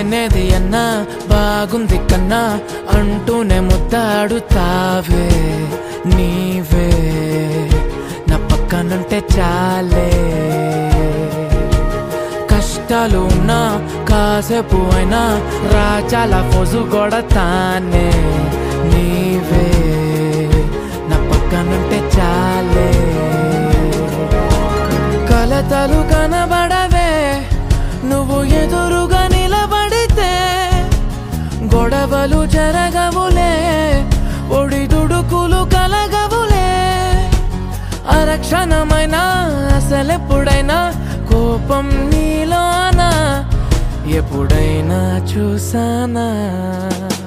లేనేది అన్నా బాగుంది కన్నా అంటూనే ముద్దాడుతావే నీవే నా పక్కనుంటే చాలే కష్టాలు ఉన్నా కాసేపు అయినా రాజాల ఫోజు కొడతానే నీవే నా పక్కనుంటే చాలే కలతలు కనబడవే నువ్వు ఎదురుగా నిలబడితే గొడవలు జరగవులే ఒడిదుడుకులు కలగవులే అరక్షణమైనా అసలెప్పుడైనా కోపం నీలోనా ఎప్పుడైనా చూసానా